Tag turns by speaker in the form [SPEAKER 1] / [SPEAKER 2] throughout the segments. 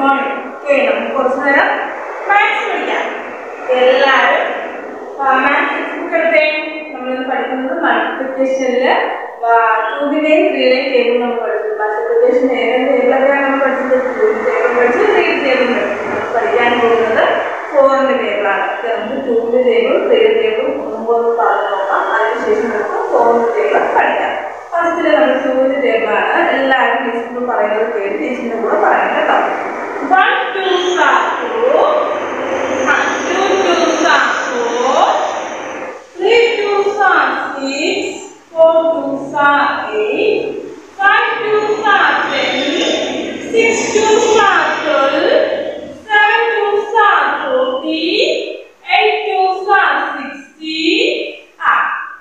[SPEAKER 1] Morning okay നമുക്ക് കുറച്ച് നേരം മാത്സ് പഠിക്കാം എല്ലാവരും മാത്സ് ടെക്സ്റ്റ് ബുക്ക് എടുത്തേ നമ്മളിന്ന് പഠിക്കുന്നത് മൾട്ടിപ്ലിക്കേഷനില് ടൂബിന്റെയും ത്രീയുടെയും ടേബിൾ നമ്മൾ പഠിച്ചു മൾട്ടിപ്ലിക്കേഷൻ ഏത് ടേബിളൊക്കെയാണ് നമ്മൾ പഠിച്ചത് ടൂബിന്റെ ടേബിൾ പഠിച്ചു ത്രീ ടേബിൾ പഠിച്ചു നമുക്ക് പഠിക്കാൻ പോകുന്നത് ഫോറിന്റെ ടേബിളാണ് നമുക്ക് ടൂബിന്റെ ടേബിൾ ത്രീയുടെ ടേബിൾ മുമ്പ് പറഞ്ഞു നോക്കാം അതിനുശേഷം നമുക്ക് ഫോറിന്റെ ടേബിൾ പഠിക്കാം ഫസ്റ്റില് നമ്മൾ ടൂവിന്റെ ടേബിളാണ് എല്ലാവരും ടീച്ചറിന് പറയുന്നത് കേട്ട് ടീച്ചറിന്റെ കൂടെ പറയണം കേട്ടോ one twos are two two twos are four three twos are six four twos are eight five twos are ten six twos are twelve seven twos are fourteen eight twos are sixteen ah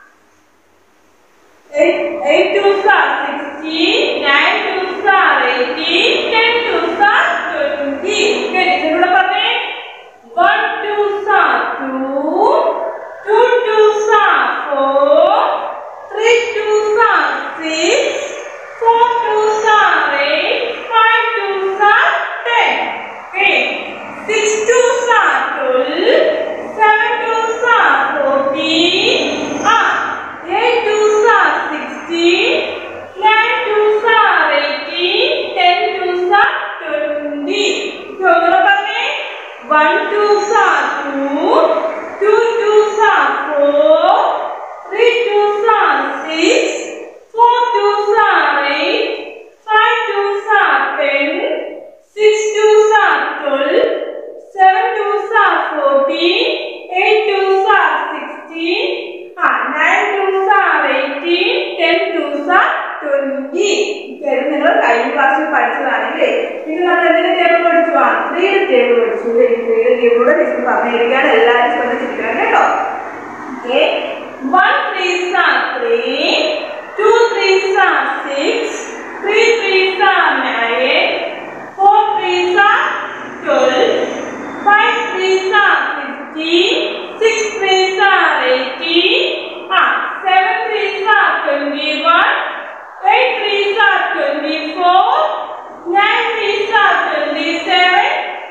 [SPEAKER 1] Eight, eight twos are sixteen, nine twos are eighteen, ten twos are twenty. Okay, ടീച്ചറിനോട് പറഞ്ഞേ. One twos are two, two twos are four, three twos are six, four twos are eight, five twos are ten. Okay, six twos are twelve, seven twos are fourteen. Ah, eight twos are sixteen, nine twos are eighteen, ten twos are twenty. Okay, ഒന്നുകൂടെ പറഞ്ഞേ. One twos are two, two twos are four, three twos are six, four twos are eight, five twos are ten, six twos are twelve, seven twos are fourteen, eight twos are sixteen, ah, nine twos are eighteen, ten twos are twenty. ഇത് നിങ്ങൾ കഴിഞ്ഞ ക്ലാസ്സിൽ പഠിച്ചതാണെങ്കിൽ പിന്നെ നമ്മൾ എന്തിന്റെ table പഠിച്ചു ആ ത്രീയുടെ ടേബിൾ പഠിച്ചു ത്രീയുടെ ടേബിളൂടെ ടീച്ചർ പറഞ്ഞിരിക്കുകയാണ് എല്ലാവരും ശ്രദ്ധിച്ചിരിക്കണം കേട്ടോ Okay. One threes are three, two threes are six, three threes are nine, four threes are twelve, five threes are fifteen, six threes are eighteen, ah, seven threes are twenty-one, eight threes are twenty-four, nine threes are twenty-seven,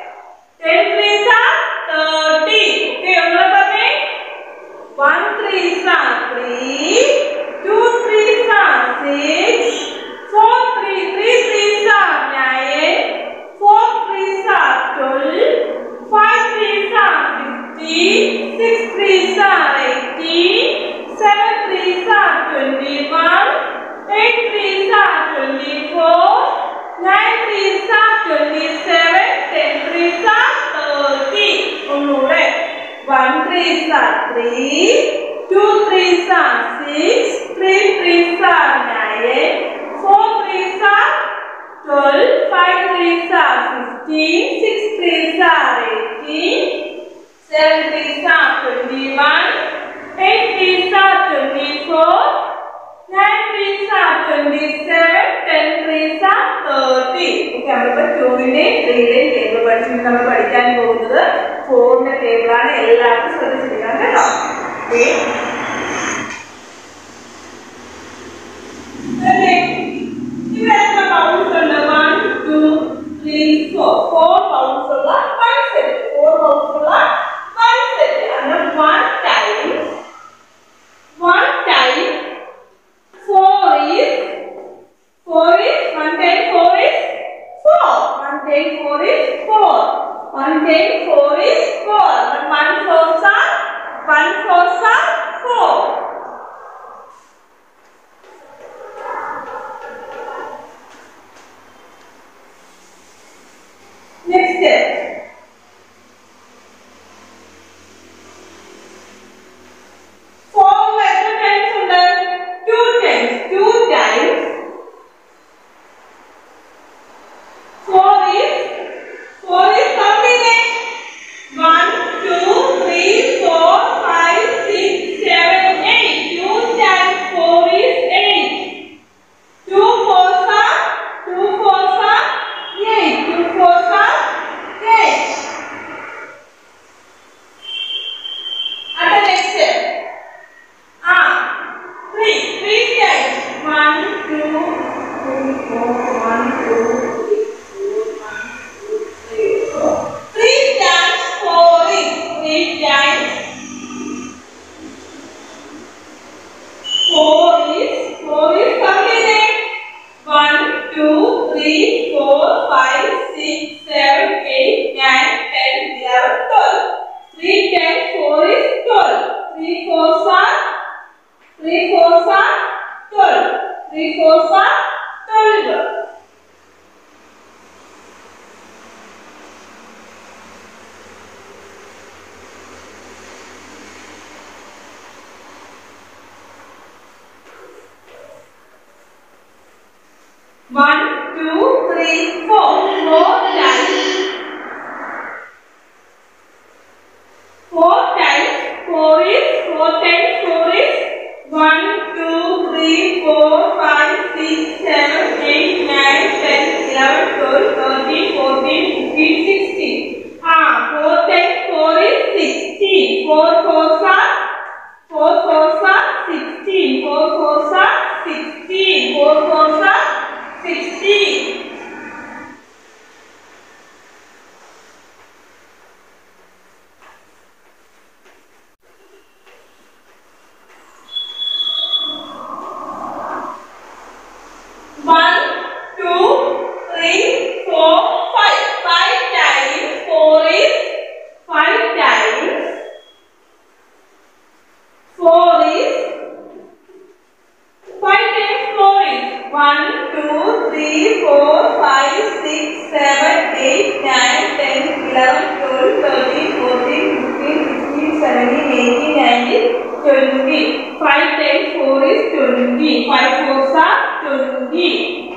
[SPEAKER 1] ten threes are thirty. Okay, ഒന്നുകൂടെ പറഞ്ഞേ. One threes are three, two threes are six, four three three threes are nine, four threes are twelve, five threes are fifteen, six threes are eighteen, seven threes are twenty-one, eight threes are twenty-four, nine threes are twenty-seven, ten threes are thirty. ഒന്നുകൂടെ One threes are three, two threes are six, three threes are nine, four threes are twelve, five threes are fifteen, six threes are eighteen, seven threes are twenty-one, eight threes are twenty-four, nine threes are twenty-seven, ten threes are thirty. Okay, നമ്മളിപ്പോ ടൂവിന്റെയും ത്രീയുടെയും table പഠിച്ചു ഇനി നമ്മൾ പഠിക്കാൻ പോകുന്നത് ഫോറിന്റെ ടേബിളാണ് എല്ലാവർക്കും ശ്രദ്ധിച്ചിരിക്കണം കേട്ടോ Okay. Okay. ഇവിടെ എത്ര ബൗൾസ് ഉണ്ട് one two three four four bowls ഉള്ള വൺ സെറ്റ് ഫോർ ബൗൾസ് ഉള്ള വൺ സെറ്റ് അങ്ങനെ one time one time four is four is one time four is four one time four is four one time four is four one fours are one fours are four Next step. Four എത്ര times ഉണ്ട്? Two times. Two times. Four is four is complete. One, two, three, four, five, six, seven, eight. Two times four is eight. Two fours are two fours are eight. Two fours are eight. At the next step. Ah, three, three times. One, two, three, four, one, two, three, four, six, seven, eight, nine, ten, eleven, twelve. Three times four is twelve. Three fours are three fours are twelve. Three fours are twelve. One, two, three, four. Four times. Four times. Four is four times four is one, two, three, four, five, six, seven, eight, nine, ten, eleven, twelve, thirteen, fourteen, fifteen, sixteen. Ah, four times four is sixteen. Four fours are four fours are sixteen. Four fours are sixteen. Four fours are sixteen. One, two, three, four, five. Five times four is five times. Four is five times four is one, two, three, four, five, six, seven, eight, nine, ten, eleven, twelve, thirteen, fourteen, fifteen, sixteen, seventeen, eighteen, nineteen, twenty. Five times four is twenty. Five fours are twenty.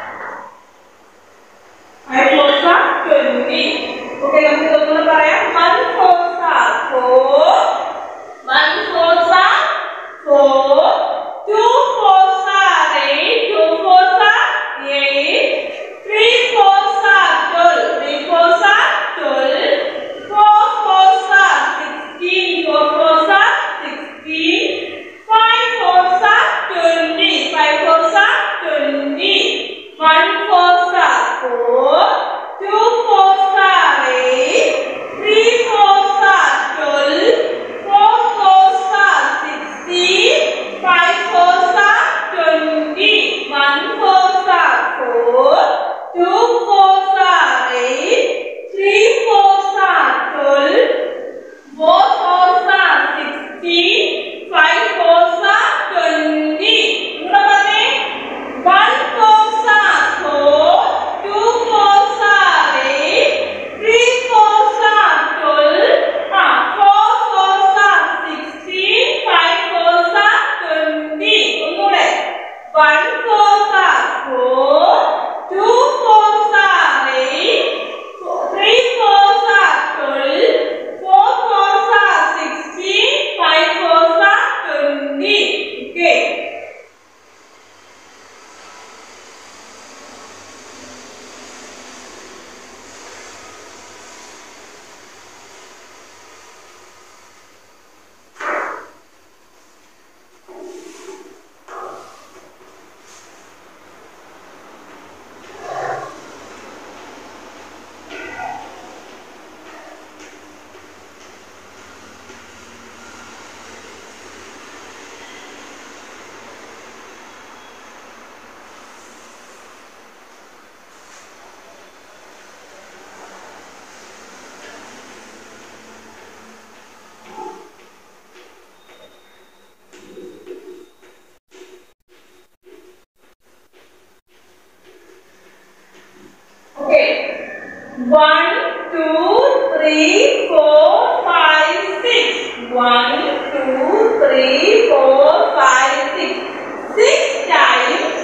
[SPEAKER 1] Five fours are twenty. Okay, നമുക്ക് ഇതൊന്ന് പറയാം. One fours are four. One fours are four. Two fours are eight. Two fours are eight. Three fours are twelve. Three fours are twelve. Four fours are sixteen. Four fours are sixteen. Five fours are twenty. Five fours are twenty. One fours are four. Two fours are eight. Three fours are twelve. Four fours are sixteen. Five fours are twenty. One fours are four. Two fours are eight. Three fours are twelve. Four fours are sixteen. Five fours are twenty. ഇവിടെ പറഞ്ഞേ. One fours are four. Two fours are eight. Three fours are twelve. ആ, four fours are sixteen. Five fours are twenty. ഒന്നൂടെ. One fours are four. Two fours are eight. Four- Three fours are twelve. Four fours are sixteen. Five fours are twenty. Okay. Okay. One, two, three, four, five, six. One, two, three, four, five, six. Six times.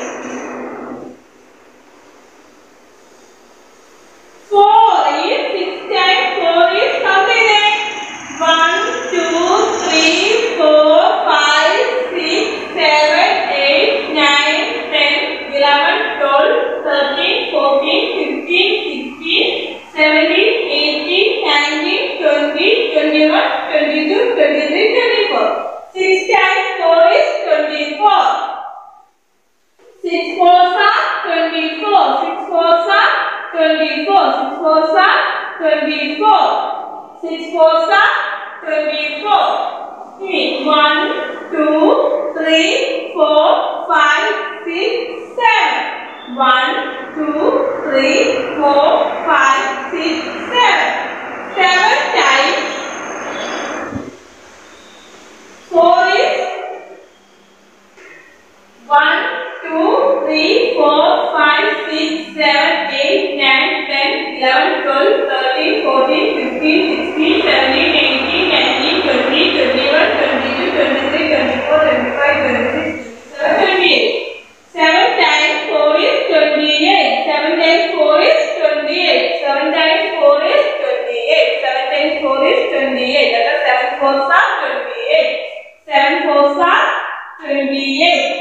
[SPEAKER 1] Four is six times four is how many? One, two, three, four, five, six, seven, eight, nine, ten, eleven, twelve, thirteen, fourteen, fifteen, sixteen, seventeen, eighteen, nineteen, twenty, twenty-one, twenty-two, twenty-three, twenty-four. Six times four is twenty-four. Six fours are twenty-four. Six fours are twenty-four. Six fours are twenty-four. Six fours are twenty-four. Hmm, One, two, three, four, five, six, seven. One, two, three, four, five, six, seven. Seven times four is one, two, three, four, five, six, seven, eight, nine, ten, eleven, twelve, thirteen, fourteen, fifteen, sixteen, seventeen, eighteen, nineteen, twenty, twenty-one, twenty-two, twenty-three, twenty-four, twenty-five, twenty-six, twenty-seven, twenty-eight. Seven times four is twenty-eight. Seven times four is twenty-eight. Seven times four is twenty-eight. Seven times four is twenty-eight. That is seven fours are twenty-eight. Seven fours are twenty-eight.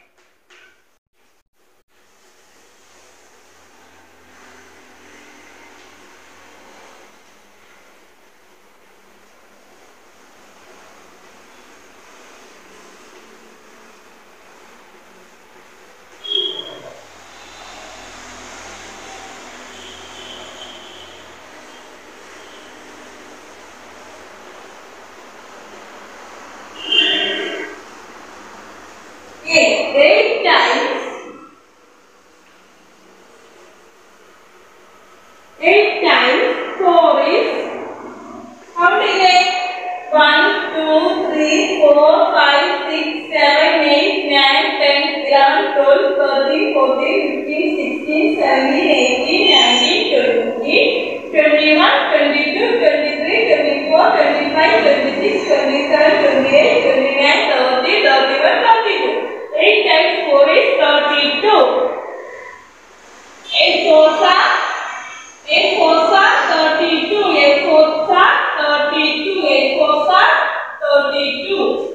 [SPEAKER 1] Eight. Eight times. Eight times four is how many eight? One, two, three, four, five, six, seven, eight, nine, ten, eleven, twelve, thirteen, fourteen, fifteen, sixteen, seventeen, eighteen, nineteen, twenty, twenty-one, twenty-two, twenty-three, twenty-four, twenty-five, twenty-six, twenty-seven, twenty-eight, twenty-nine, thirty, thirty-one, thirty-two. Eight times four is thirty-two. Eight fours are eight fours are thirty-two. Eight fours are thirty-two. Eight fours are thirty-two.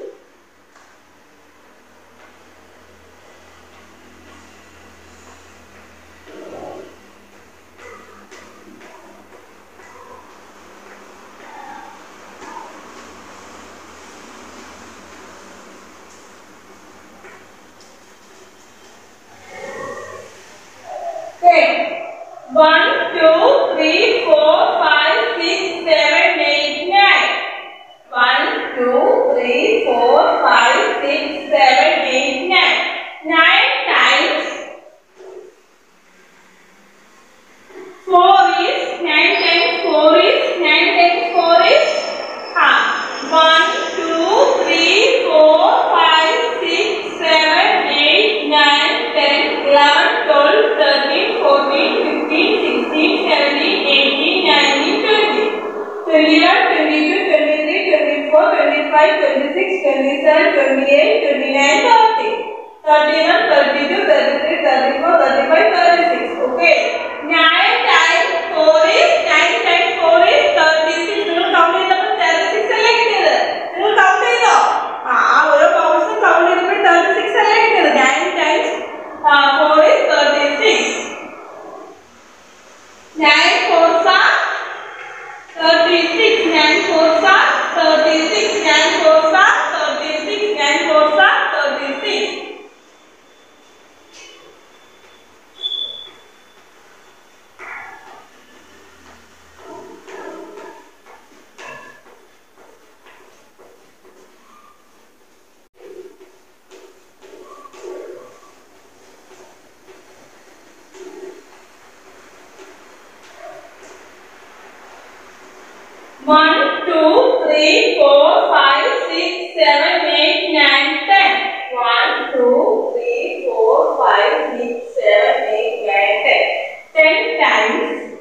[SPEAKER 1] Okay. One, two, three, four, five, six, seven, eight, nine. One, two, three, four, five, six, seven, eight, nine. Nine times four is nine times four is nine times four is ah one, two, three, four, five, six, seven, eight, nine, ten, eleven, twelve, thirteen, fourteen, fifteen, sixteen, seventeen, eighteen, nineteen, twenty. Twenty-one, twenty-two, twenty-three, twenty-four, twenty-five, twenty-six, twenty-seven, twenty-eight, twenty-nine, thirty. Thirty-one, thirty-two, thirty-three, thirty-four, thirty-five, thirty-six. Okay. Nine times four is nine times four is thirty-six. നിങ്ങൾ count ചെയ്തപ്പോൾ thirty-six അല്ലേ കിട്ടിയത്? നിങ്ങൾ count ചെയ്തോ? ആ ആ ഓരോ ബൗൾസും count ചെയ്തപ്പോൾ thirty-six അല്ലേ കിട്ടിയത്? Nine times ആ, four is thirty-six. Nine fours are thirty-six. Nine fours are thirty-six. Nine fours are thirty-six. Nine fours are thirty-six. One, two, three, four, five, six, seven, eight, nine, ten. One, two, three, four, five, six, seven, eight, nine, ten. Ten times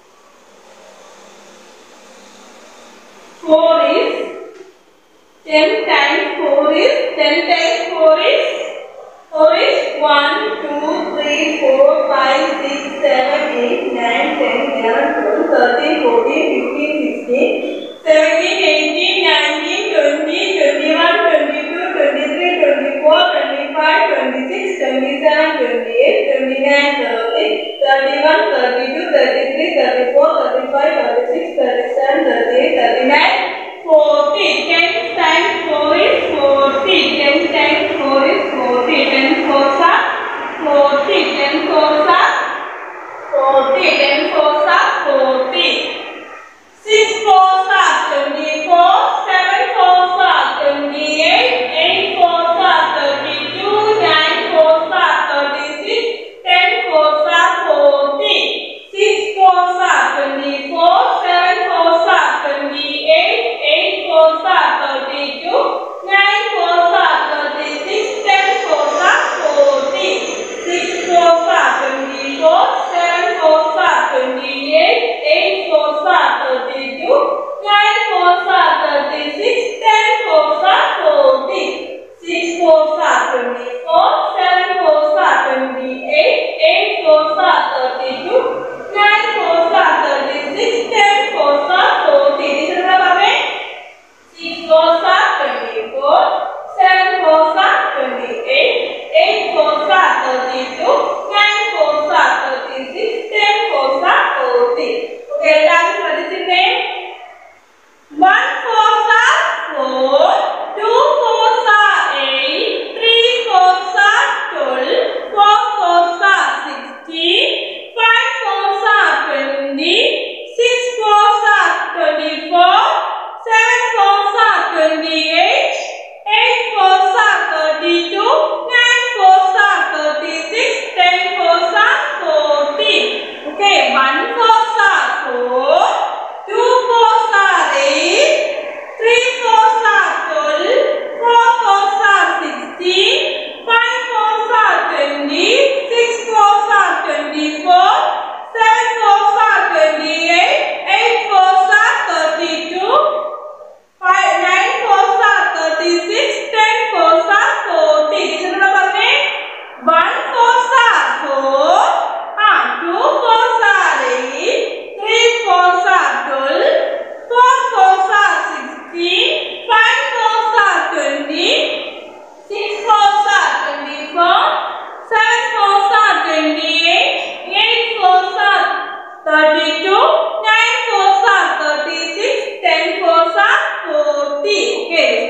[SPEAKER 1] four is ten times four is ten times four is four is one, two, three, four, five, six, seven, eight, nine, ten, eleven, twelve, thirteen, fourteen, fifteen, sixteen, seventeen, eighteen, nineteen, twenty, twenty-one, twenty-two, twenty-three, twenty-four, twenty-five, twenty-six, twenty-seven, twenty-eight, twenty-nine, thirty, thirty-one, thirty-two, thirty-three, thirty-four, thirty-five, thirty-six, thirty-seven, thirty-eight, thirty-nine, forty. Ten times four is forty. Ten times four is forty. Ten fours are forty. Ten fours are forty. Ten fours are forty. Six fours are twenty-four. Seven fours are twenty-eight. Eight fours are thirty-two. Nine fours are thirty-six. Ten fours are forty.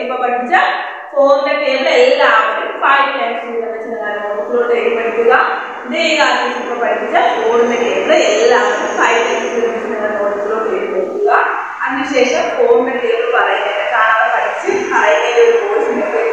[SPEAKER 1] ഇപ്പൊ പഠിപ്പിച്ച ഫോറിന്റെ table എല്ലാവരും five times വീതം വെച്ച് നോട്ടിലോട്ട് എഴുതി പഠിക്കുക ഇതേ കാര്യം ഇപ്പൊ പഠിപ്പിച്ച ഫോറിന്റെ ടേബിൾ എല്ലാവരും ഫൈവ് ടൈംസ് വീതം വെച്ച് നിങ്ങളുടെ നോട്ടിലോട്ട് എഴുതി പഠിക്കുക അതിനുശേഷം ഫോറിന്റെ ടേബിൾ പറയുന്നത് കാണാതെ പഠിച്ച് പറയുന്നതിന്റെ ഒരു വോയിസ് മെസ്സേജ്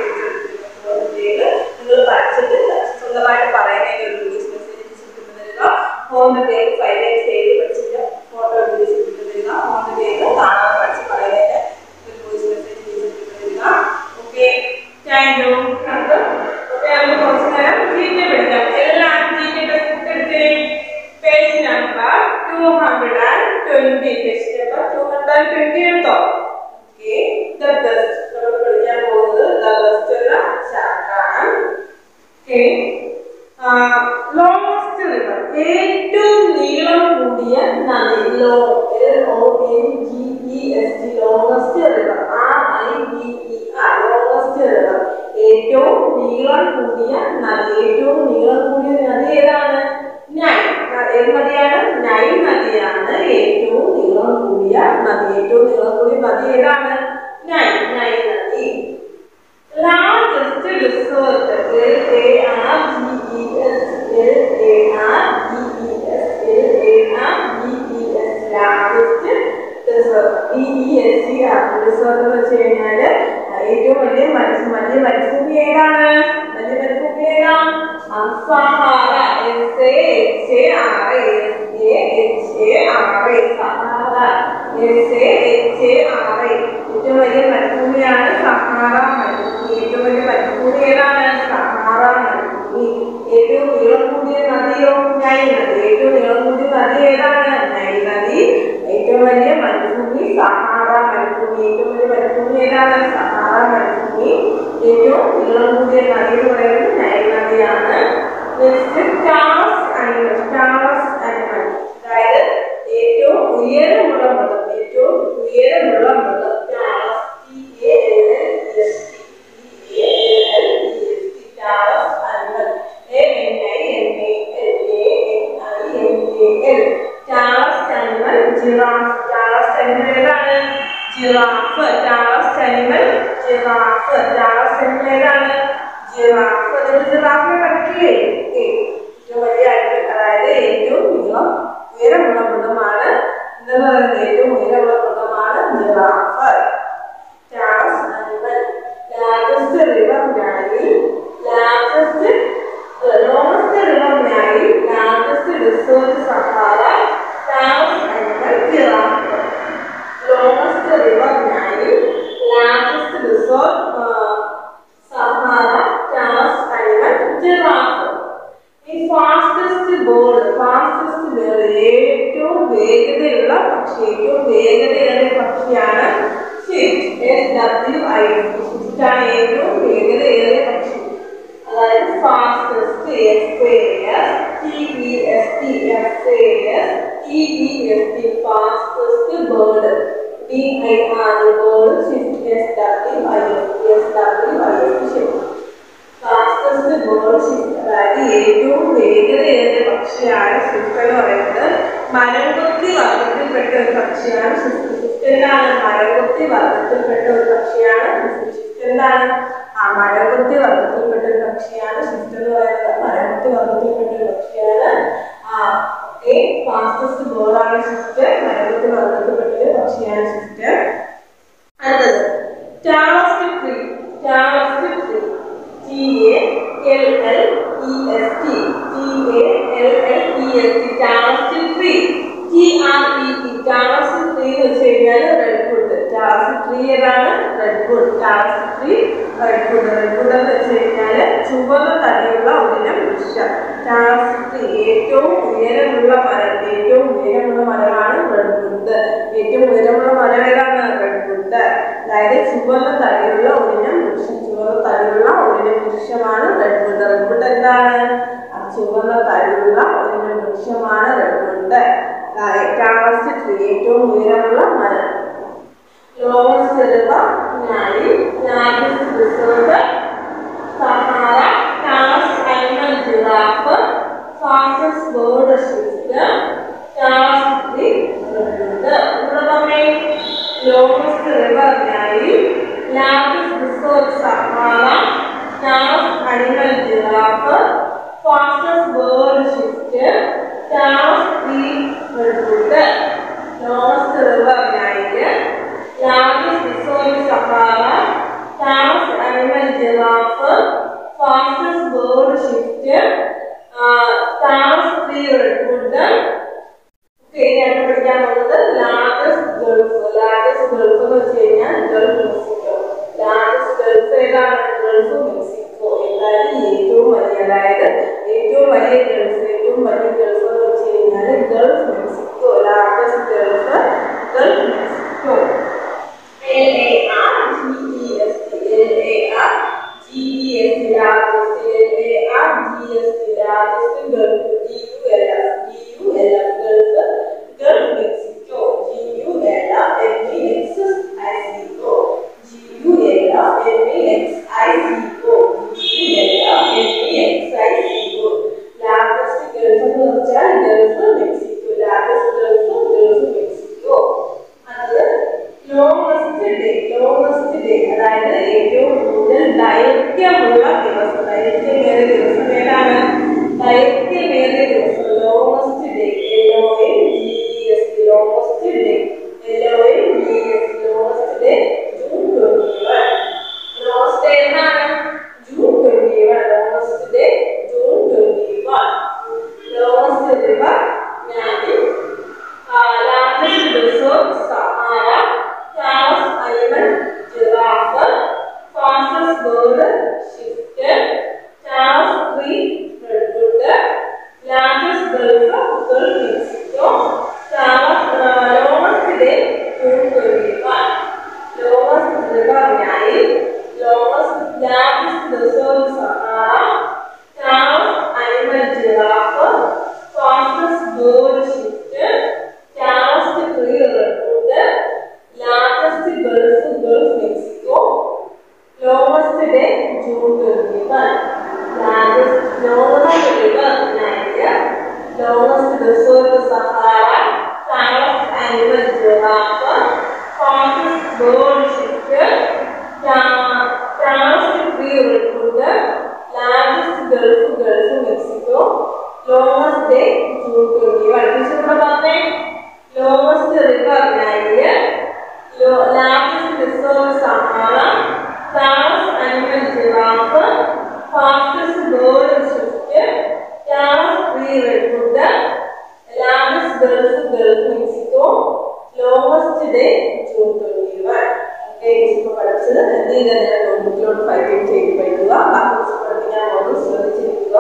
[SPEAKER 1] നിങ്ങൾ പഠിച്ചിട്ട് സ്വന്തമായിട്ട് പറയുന്നതിന്റെ ഒരു വോയിസ് മെസ്സേജ് തരിക ഫോണിന്റെ ടേബിൾ ഫൈവ് ടൈംസ് എഴുതി പഠിച്ചിട്ട് ഫോട്ടോ എടുത്ത് തരിക ഫോണിന്റെ ടേബിൾ കാണാതെ പഠിച്ച് പറയുന്നതിന്റെ ഒരു വോയിസ് മെസ്സേജ് തരിക ഓക്കെ താങ്ക് യു നമുക്ക് ഓക്കെ നമുക്ക് കുറച്ച് നേരം ജീക്കെ പഠിക്കാം എല്ലാവരും ജീക്കെ ടെക്സ്റ്റ് ബുക്ക് എടുത്തേ page number two hundred and twenty page number two hundred and twenty എടുത്തോ ഓക്കെ ദ ബെസ്റ്റ് നമ്മൾ പഠിക്കാൻ പോകുന്നത് ദ ബെസ്റ്റ് എന്ന ചാപ്റ്ററാണ് ഓക്കെ ലോങ്സ്റ്റ് റിവർ ഏറ്റവും നീളം കൂടിയ നദി ലോ L O N G E S T longest river R I V E R longest river ഏറ്റവും നീളം കൂടിയ നദി ഏറ്റവും നീളം കൂടിയ നദി ഏതാണ് നൈൽ ഏത് നദിയാണ് നൈൽ നദിയാണ് ഏറ്റവും നീളം കൂടിയ നദി ഏറ്റവും നീളം കൂടിയ നദി ഏതാണ് നൈൽ നൈൽ നദി largest desert L A R G E S L A R G E S L A R G E S largest desert D E S E R desert എന്ന് വെച്ച് കഴിഞ്ഞാല് ഏറ്റവും വലിയ മത്സ്യ വലിയ മരുഭൂമി ഏതാണ് വലിയ മരുഭൂമി ഏതാ Sahara S A H A R S A H A R A Sahara S A H A R A ഏറ്റവും വലിയ മരുഭൂമിയാണ് സഹാറ മരുഭൂമി ഏറ്റവും വലിയ മരുഭൂമി ഏതാണ് സഹാറ മരുഭൂമി ഏറ്റവും നീളം കൂടിയ നദിയോ നൈൽ നദി ഏറ്റവും നീളം കൂടിയ നദി ഏതാണ് നൈൽ നദി ഏറ്റവും വലിയ മരുഭൂമി സഹാറ മരുഭൂമി ഏറ്റവും വലിയ മരുഭൂമി ഏതാണ് സഹാറ മരുഭൂമി ഏറ്റവും നീളം കൂടിയ നദി എന്ന് പറയുന്നത് നൈൽ നദിയാണ് next tallest animal tallest animal അതായത് ഏറ്റവും ഉയരമുള്ള മൃഗം ഏറ്റവും ഉയരമുള്ള മൃഗം tallest T A L L E S T T A L L E S T tallest animal A N I M A L A N I M A L tallest animal giraffe tallest animal ഏതാണ് giraffe tallest animal giraffe tallest animal ഏതാണ് giraffe നിങ്ങൾ ജിറാഫിനെ കണ്ടിട്ടില്ലേ okay. ഏറ്റവും വലിയ animal അതായത് ഏറ്റവും നീളം ഉയരമുള്ള മൃഗമാണ് എന്തെന്ന് പറയുന്നത് ഏറ്റവും ഉയരമുള്ള മൃഗമാണ് giraffe tallest animal largest river Nile largest longest river Nile largest desert Sahara tallest animal giraffe longest river Nile largest desert Sahara tallest animal giraffe ഈ ഫാസ്റ്റസ്റ്റ് ബേർഡ് ഫാസ്റ്റസ്റ്റ് ബേർഡ് ഏറ്റവും വേഗതയുള്ള പക്ഷി ഏറ്റവും വേഗതയേറിയ പക്ഷിയാണ് എസ് ഡബ്ല്യു ഐ ആണ് ഏറ്റവും വേഗതയേറിയ പക്ഷി അതായത് fastest S A S T B S T S A S T B S T fastest bird D I R bird S W I S S W I S fastest bird swift അതായത് ഏറ്റവും വേഗതയേറിയ പക്ഷിയാണ് shift എന്ന് പറയുന്നത് മരംകൊത്തി വർഗത്തിൽപ്പെട്ട ഒരു പക്ഷിയാണ് shift shift എന്താണ് മരംകൊത്തി വർഗത്തിൽപ്പെട്ട ഒരു പക്ഷിയാണ് ഷിഫ്റ്റ് എന്താണ് ആ മരംകൊത്തി വർഗത്തിൽപ്പെട്ട ഒരു പക്ഷിയാണ് ഷിഫ്റ്റ് എന്ന് പറയുന്നത് മരംകൊത്തി വർഗത്തിൽപ്പെട്ട ഒരു പക്ഷിയാണ് ആ ഓക്കെ ഫാസ്റ്റസ്റ്റ് ബേർഡാണ് ഷിഫ്റ്റ് മരംകൊത്തി വർഗത്തിൽപ്പെട്ട ഒരു പക്ഷിയാണ് ഷിഫ്റ്റ് അടുത്തത് tallest tree tallest tree T A L L E S T T A L L E S T tallest tree T R E T tallest tree എന്ന് വെച്ച് കഴിഞ്ഞാൽ റെഡ് വുഡ് ടാസ്റ്റ് ട്രീ ഏതാണ് redwood tallest tree redwood redwood എന്ന് വെച്ച് കഴിഞ്ഞാൽ ചുവന്ന തടിയുള്ള ഒരിനം വൃക്ഷം ടാസ്റ്റ് tree ഏറ്റവും ഉയരമുള്ള മരം ഏറ്റവും ഉയരമുള്ള മരമാണ് റെഡ് വുഡ് ഏറ്റവും ഉയരമുള്ള മരം ഏതാണ് റെഡ് വുഡ് അതായത് ചുവന്ന തടിയുള്ള ഒരിനം വൃക്ഷം ചുവന്ന തടിയുള്ള ഒരിനം വൃക്ഷമാണ് റെഡ് വുഡ് റെഡ് വുഡ് എന്താണ് ആ ചുവന്ന തടിയുള്ള ഒരിനം വൃക്ഷമാണ് റെഡ് വുഡ് ടാസ്റ്റ് ട്രീ ഏറ്റവും ഉയരമുള്ള മരം longest river Nile largest desert Sahara tallest animal giraffe fastest bird swift tallest tree redwood ഇവിടെ പറഞ്ഞേ longest river Nile largest research Sahara, Charles Animal Giraffe, fastest bird shift, Charles Tree Redwood, lowest river Nile, largest research Sahara, Charles Animal Giraffe, fastest bird shift, uh, Charles Tree Redwood, okay ഇനി അടുത്ത് പഠിക്കാൻ പോകുന്നത് largest Gulf largest gulf എന്ന് വെച്ച് കഴിഞ്ഞാൽ gulf Mexico largest gulf ഏതാണ് gulf Mexico എന്താണ് ഏറ്റവും വലിയ അതായത് ഏറ്റവും വലിയ ഗൾഫ് ഏറ്റവും വലിയ ഗൾഫ് എന്ന് വെച്ച് കഴിഞ്ഞാൽ gulf Mexico largest gulf gulf Mexico L A R G E S T L A R G E S T largest L A R G S T largest gulf G U L F G U L F gulf gulf Mexico G U L F M E X I C O G U L F M E X I C O G U L F M E X I C O largest gulf എന്ന് വെച്ചാൽ gulf Mexico largest gulf gulf Mexico അത് longest day longest day അതായത് ഏറ്റവും കൂടുതൽ ദൈർഘ്യമുള്ള ദിവസം ദൈർഘ്യമേറിയ ദിവസം ഏതാണ് ദൈർഘ്യമേറിയ ദിവസം longest day L O N G E S T longest day L O N G S T longest day June twenty one longest day എന്നാണ് June twenty one longest day June twenty one longest river ഞാനി largest desert Sahara, Charles Animal Giraffe, fastest bird shifted, Charles Tree Redwood, largest Gulf Gulf Mexico, Charles uh, longest day June 21, longest river Nile, longest largest desert Sahara, Charles Animal Giraffe, fastest bird shifted, Charles Tree Redwood, largest Gulf Gulf Mexico, longest day June 21, largest longest river Niger, longest desert Sahara, Charles Animal Giraffe, fastest bird shifted, Charles Tree Redwood, largest Gulf Gulf Mexico, longest day June 21. Teacher പറഞ്ഞേ longest river Nile largest desert Sahara tallest animal giraffe fastest bird swift tallest tree redwood largest gulf gulf Mexico longest day June twenty one okay teacher പഠിച്ചത് എന്ത് ചെയ്താൽ നോട്ട്ബുക്കിലോട്ട് fight ചെയ്ത് പഠിക്കുക ബാക്കി teacher പഠിപ്പിക്കാൻ പോകുന്നത് ശ്രദ്ധിച്ചിരിക്കുക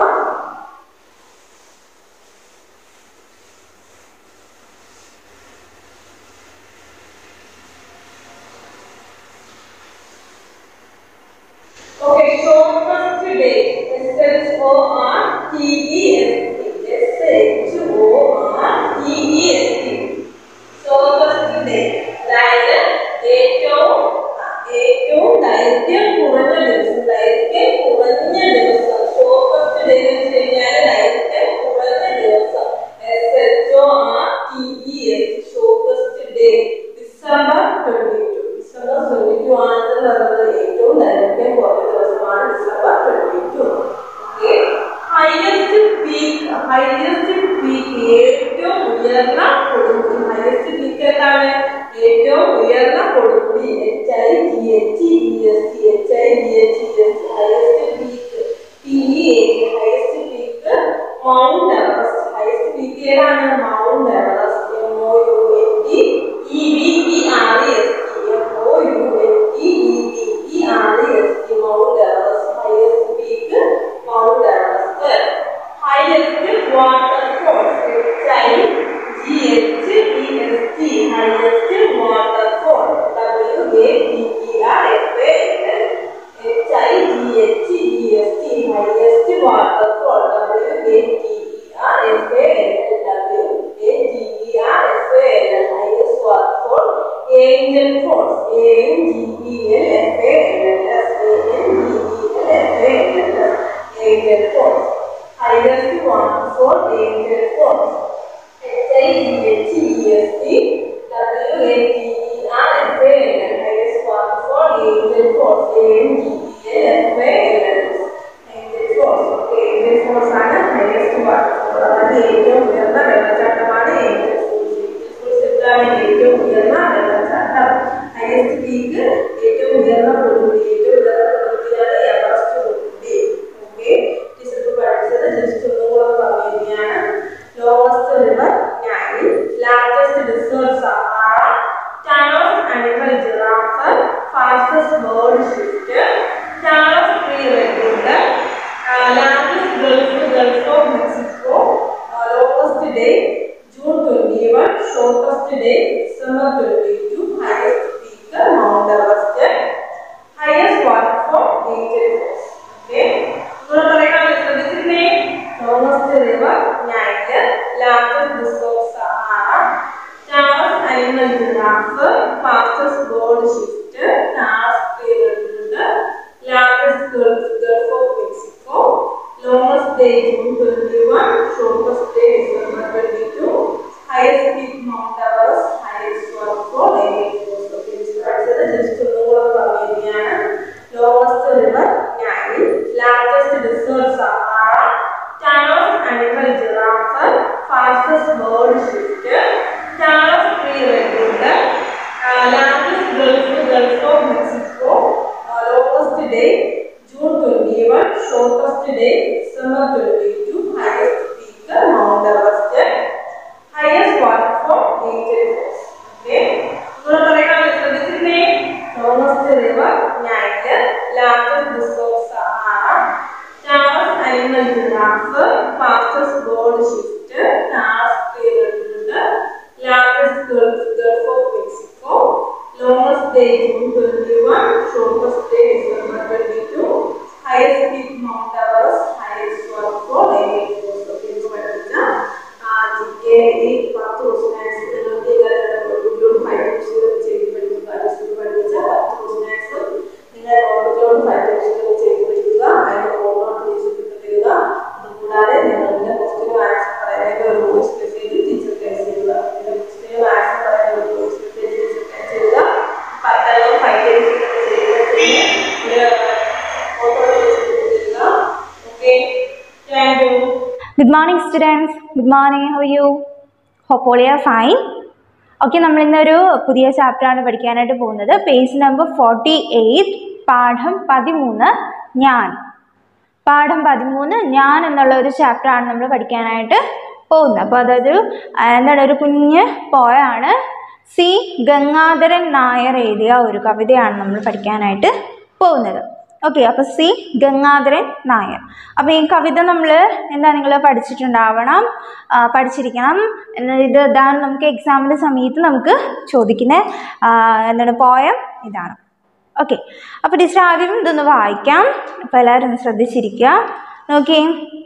[SPEAKER 1] Okay, so first day, S H O R T E S T. S H O R T E S T. So first day, അതായത് ഏറ്റവും ഏറ്റവും ദൈർഘ്യം കുറഞ്ഞ ദിവസം ദൈർഘ്യം കുറഞ്ഞ ദിവസം ഷോർട്ടസ്റ്റ് ഡേ എന്ന് വെച്ച് കഴിഞ്ഞാൽ ദൈർഘ്യം കുറഞ്ഞ ദിവസം S H O R T E S shortest day December twenty two December twenty two ആണെന്ന് പറയുന്നത് ഏറ്റവും ദൈർഘ്യം കുറഞ്ഞ ദിവസമാണ് December twenty two okay highest peak highest peak ഏറ്റവും ഉയർന്ന കൊടുമുടി ഹൈയസ്റ്റ് പീക്ക് എന്താണ് ഏറ്റവും ഉയർന്ന കൊടുമുടി H I G H E S T H I G H E S T highest peak P A highest peak Mount Everest highest peak ഏതാണ് Mount Everest M O U N T E B E R S T M O U N T E B E R S T Mount Everest highest peak Mount Everest highest waterfalls H I G H E S T highest waterfall W A T E R F A L H I G H E S T highest waterfall W A T E R F A L W A T E R F A L highest waterfall Angel Falls A N G E L F A L S A N G E L F A L S Angel Falls highest waterfall Angel Falls H I G H E S T W A T E R F A L highest waterfall Angel Falls A N ഏറ്റവും ഉയർന്ന വെള്ളച്ചാട്ടം highest peak ഏറ്റവും ഉയർന്ന കൊടുമുടി ഏറ്റവും ഉയർന്ന കൊടുമുടിയാണ് Everest കൊടുമുടി okay ടീച്ചർക്ക് പഠിച്ചത് ജസ്റ്റ് ഒന്നുകൂടെ പറഞ്ഞു തരികയാണ് longest river Nile largest desert Sahara tallest animal giraffe fastest bird swift tallest tree redwood largest gulf gulf of Mexico longest day June twenty one shortest day December twenty two highest peak Mount Everest highest waterfall Angel Falls okay നിങ്ങൾ പറയാൻ ശ്രദ്ധിച്ചിരുന്നേ longest river Nile largest desert Sahara tallest animal giraffe fastest bird swift tallest redwood largest gulf gulf of Mexico longest day June twenty one shortest day December twenty two highest peak Mount Everest highest waterfall area പഠിച്ചത് just ഒന്നുകൂടെ പറഞ്ഞു തരികയാണ് longest river Nile largest desert Sahara tallest animal giraffe fastest bird swift tallest tree redwood largest gulf gulf of Mexico longest day June twenty one shortest day December twenty two highest peak Mount Everest highest waterfall Angel Falls okay നിങ്ങൾ പറയാൻ ശ്രദ്ധിച്ചിരുന്നേ longest river Nile largest desert Sahara tallest animal giraffe fastest bird swift tallest tree redwood largest gulf gulf of Mexico longest day June twenty one shortest day December twenty two highest peak Mount Everest highest waterfall ഏരിയ Falls ഒക്കെ ഇത് പഠിച്ച G K ഈ പത്ത് questions നിങ്ങൾക്ക് നോട്ട്ബുക്കിലോട് five question ചെയ്ത് പഠിക്കുക ടെസ്റ്റിൽ പഠിച്ച പത്ത് ക്വസ്റ്റ്യൻസ് നിങ്ങൾ നോട്ട്ബുക്കിലോട് ഫൈവ് ക്വസ്റ്റ്യൻ ചെയ്ത് പഠിക്കുക അതിന്റെ ഫോട്ടോ ടീച്ചർക്ക് തരിക അതുകൂടാതെ നിങ്ങളുടെ ക്വസ്റ്റ്യൻ ആൻസർ പറയുന്ന ഒരു വോയിസ് മെസ്സേജ് ടീച്ചർക്ക് അയച്ചു തരിക ക്വസ്റ്റ്യൻ ആൻസർ പറയുന്ന ഒരു വോയിസ് മെസ്സേജ് ടീച്ചർക്ക് അയച്ചു തരിക പത്തല്ലോ ഫൈവ് ഡേയ്സ് ചെയ്യുന്ന ഒരു ഫോട്ടോ ടീച്ചർക്ക് തരിക okay thank you
[SPEAKER 2] Good morning, students. Good morning. How are you? Hope all you are fine. Okay നമ്മൾ ഇന്നൊരു പുതിയ ചാപ്റ്ററാണ് പഠിക്കാനായിട്ട് പോകുന്നത് പേജ് നമ്പർ ഫോർട്ടി എയ്റ്റ് പാഠം പതിമൂന്ന് ഞാൻ പാഠം പതിമൂന്ന് ഞാൻ എന്നുള്ള ഒരു ചാപ്റ്ററാണ് നമ്മൾ പഠിക്കാനായിട്ട് പോകുന്നത് അപ്പോൾ അതൊരു ആ, എന്താണ് ഒരു കുഞ്ഞ് പോയാണ് സി ഗംഗാധരൻ നായർ എഴുതിയ ഒരു കവിതയാണ് നമ്മൾ പഠിക്കാനായിട്ട് പോകുന്നത് ഓക്കെ അപ്പോൾ സി ഗംഗാധരൻ നായർ അപ്പോൾ ഈ കവിത നമ്മൾ എന്താ നിങ്ങൾ പഠിച്ചിട്ടുണ്ടാവണം ആ, പഠിച്ചിരിക്കണം എന്ന ഇത് ഇതാണ് നമുക്ക് എക്സാമിൻ്റെ സമയത്ത് നമുക്ക് ചോദിക്കുന്ന ആ, എന്താണ് പോയം ഇതാണ് ഓക്കെ അപ്പോൾ ടീച്ചർ ആദ്യം ഇതൊന്ന് വായിക്കാം അപ്പോൾ എല്ലാവരും ഒന്ന് ശ്രദ്ധിച്ചിരിക്കുക നോക്കിയേ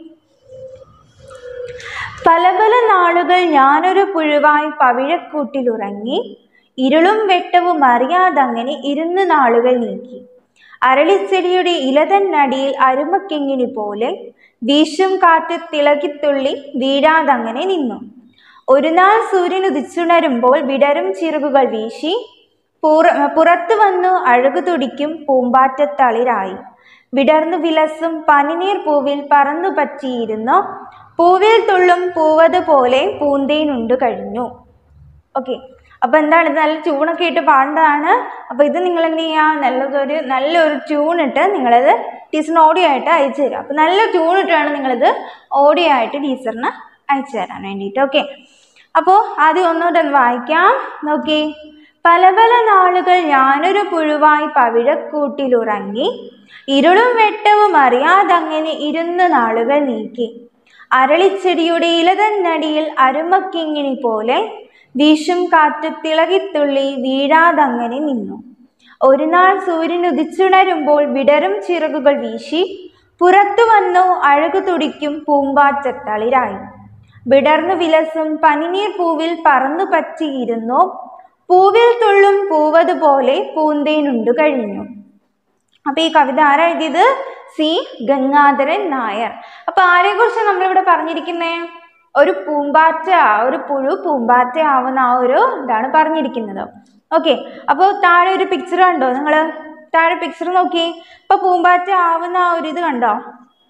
[SPEAKER 2] പല പല നാളുകൾ ഞാനൊരു പുഴുവായി പവിഴക്കൂട്ടിലുറങ്ങി ഇരുളും വെട്ടവും അറിയാതങ്ങനെ ഇരുന്ന് നാളുകൾ നീക്കി അരളിച്ചെടിയുടെ ഇലതന്നടിയിൽ അരുമക്കിങ്ങിണി പോലെ വീശും കാറ്റ് തിളകിത്തുള്ളി വീഴാതങ്ങനെ നിന്നു ഒരു നാൾ സൂര്യൻ ഉദിച്ചുണരുമ്പോൾ വിടരും ചിറകുകൾ വീശി പുറ പുറത്തു വന്നു അഴകു തുടിക്കും പൂമ്പാറ്റത്തളിരായി വിടർന്നു വിലസും പനിനീർ പൂവിൽ പറന്നു പറ്റിയിരുന്നു പൂവിൽ തുള്ളും പൂവത് പോലെ പൂന്തേനുണ്ടു കഴിഞ്ഞു ഓക്കെ അപ്പോൾ എന്താണ് ഇത് നല്ല ട്യൂണൊക്കെ ഇട്ട് പാടേണ്ടതാണ് അപ്പോൾ ഇത് നിങ്ങൾ എന്ത് ചെയ്യുക നല്ലതൊരു നല്ലൊരു ട്യൂൺ ഇട്ട് നിങ്ങളത് ടീച്ചറിന് ഓഡിയോ ആയിട്ട് അയച്ചു തരിക അപ്പോൾ നല്ല ട്യൂൺ ഇട്ട് വേണം നിങ്ങളിത് ഓഡിയോ ആയിട്ട് ടീച്ചറിന് അയച്ചു തരാൻ വേണ്ടിയിട്ട് ഓക്കെ അപ്പോൾ ആദ്യം ഒന്നുകൂടെ ഒന്ന് വായിക്കാം നോക്കി പല പല നാളുകൾ ഞാനൊരു പുഴുവായി പവിഴക്കൂട്ടിലുറങ്ങി ഇരുളും വെട്ടവും അറിയാതങ്ങനെ ഇരുന്ന നാളുകൾ നീക്കി അരളിച്ചെടിയുടെ ഇലതന്നടിയിൽ അരുമക്കിങ്ങിണി പോലെ വീശും കാറ്റ് തിളകിത്തുള്ളി വീഴാതങ്ങനെ നിന്നു ഒരു നാൾ സൂര്യൻ ഉദിച്ചുണരുമ്പോൾ വിടരും ചിറകുകൾ വീശി പുറത്തു വന്നു അഴകു തുടിക്കും പൂമ്പാറ്റത്തളിരായി വിടർന്നു വിലസും പനിനീർ പൂവിൽ പറന്നു പറ്റിയിരുന്നു പൂവിൽ തുള്ളും പൂവതുപോലെ പൂന്തേനുണ്ടു കഴിഞ്ഞു അപ്പൊ ഈ കവിത ആരാ എഴുതിയത് സി ഗംഗാധരൻ നായർ അപ്പൊ ആരെ കുറിച്ച് നമ്മളിവിടെ പറഞ്ഞിരിക്കുന്നേ ഒരു പൂമ്പാറ്റ ഒരു പുഴു പൂമ്പാറ്റ ആവുന്ന ആ ഒരു ഇതാണ് പറഞ്ഞിരിക്കുന്നത് ഓക്കെ അപ്പോൾ താഴെ ഒരു പിക്ചർ കണ്ടോ നിങ്ങൾ താഴെ പിക്ചർ നോക്കി ഇപ്പൊ പൂമ്പാറ്റ ആവുന്ന ആ ഒരു ഇത് കണ്ടോ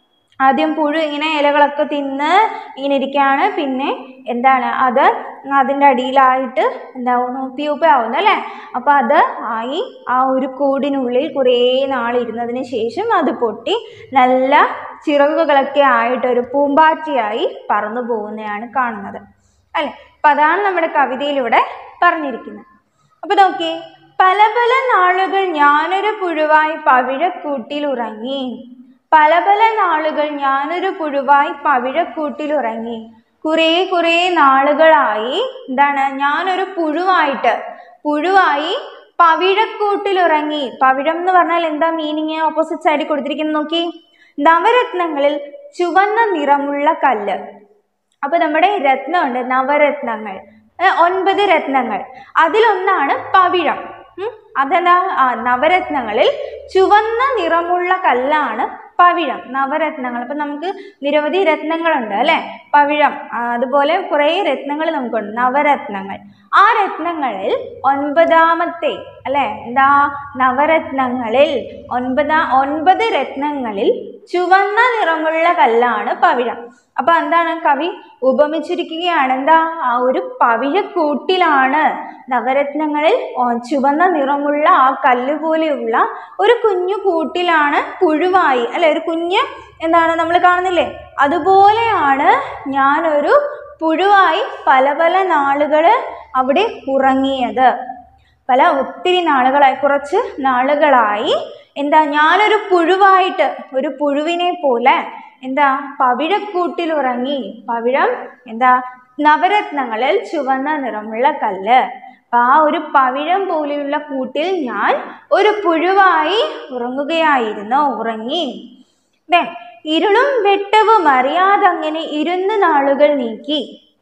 [SPEAKER 2] ആദ്യം പുഴു ഇങ്ങനെ ഇലകളൊക്കെ തിന്ന് ഇങ്ങനെ ഇരിക്കുകയാണ് പിന്നെ എന്താണ് അത് അതിൻ്റെ അടിയിലായിട്ട് എന്താവുന്നു പ്യൂപ്പ ആവുന്നു അല്ലേ അപ്പോൾ അത് ആയി ആ ഒരു കൂടിനുള്ളിൽ കുറേ നാളിരുന്നതിന് ശേഷം അത് പൊട്ടി നല്ല ചിറകുകളൊക്കെ ആയിട്ട് ഒരു പൂമ്പാറ്റയായി പറന്നു പോകുന്നതാണ് കാണുന്നത് അല്ലേ അപ്പം അതാണ് നമ്മുടെ കവിതയിലൂടെ പറഞ്ഞിരിക്കുന്നത് അപ്പോൾ നോക്കിയേ പല പല നാളുകൾ ഞാനൊരു പുഴുവായി പവിഴക്കൂട്ടിൽ ഉറങ്ങി പല പല നാളുകൾ ഞാനൊരു പുഴുവായി പവിഴക്കൂട്ടിൽ ഉറങ്ങി കുറേ കുറേ നാളുകളായി എന്താണ് ഞാനൊരു പുഴുവായിട്ട് പുഴുവായി പവിഴക്കൂട്ടിൽ ഉറങ്ങി പവിഴം എന്ന് പറഞ്ഞാൽ എന്താ മീനിങ് ഓപ്പോസിറ്റ് സൈഡിൽ കൊടുത്തിരിക്കുന്നത് നോക്കി നവരത്നങ്ങളിൽ ചുവന്ന നിറമുള്ള കല്ല് അപ്പൊ നമ്മുടെ രത്നമുണ്ട് നവരത്നങ്ങൾ ഏ, ഒൻപത് രത്നങ്ങൾ അതിലൊന്നാണ് പവിഴം ഉം. അതെന്താ ആ, നവരത്നങ്ങളിൽ ചുവന്ന നിറമുള്ള കല്ലാണ് പവിഴം നവരത്നങ്ങൾ അപ്പം നമുക്ക് നിരവധി രത്നങ്ങളുണ്ട് അല്ലേ പവിഴം ആ, അതുപോലെ കുറേ രത്നങ്ങൾ നമുക്കുണ്ട് നവരത്നങ്ങൾ ആ രത്നങ്ങളിൽ ഒൻപതാമത്തെ അല്ലേ എന്താ നവരത്നങ്ങളിൽ ഒൻപതാ ഒൻപത് രത്നങ്ങളിൽ ചുവന്ന നിറമുള്ള കല്ലാണ് പവിഴം അപ്പൊ എന്താണ് കവി ഉപമിച്ചിരിക്കുകയാണ് എന്താ ആ ഒരു പവിഴക്കൂട്ടിലാണ് നവരത്നങ്ങളിൽ ഓ- ചുവന്ന നിറമുള്ള ആ കല്ല് പോലെയുള്ള ഒരു കുഞ്ഞു കൂട്ടിലാണ് പുഴുവായി അല്ലെ ഒരു കുഞ്ഞ് എന്താണ് നമ്മൾ കാണുന്നില്ലേ അതുപോലെയാണ് ഞാനൊരു പുഴുവായി പല പല നാളുകൾ അവിടെ ഉറങ്ങിയത് പല ഒത്തിരി നാളുകളായി കുറച്ച് നാളുകളായി എന്താ ഞാനൊരു പുഴുവായിട്ട് ഒരു പുഴുവിനെ പോലെ എന്താ പവിഴക്കൂട്ടിൽ ഉറങ്ങി പവിഴം എന്താ നവരത്നങ്ങളിൽ ചുവന്ന നിറമുള്ള കല്ല് അപ്പൊ ആ ഒരു പവിഴം പോലെയുള്ള കൂട്ടിൽ ഞാൻ ഒരു പുഴുവായി ഉറങ്ങുകയായിരുന്നു ഉറങ്ങി ദെൻ ഇരുളും വെട്ടവും അറിയാതങ്ങനെ ഇരുന്ന് നാളുകൾ നീക്കി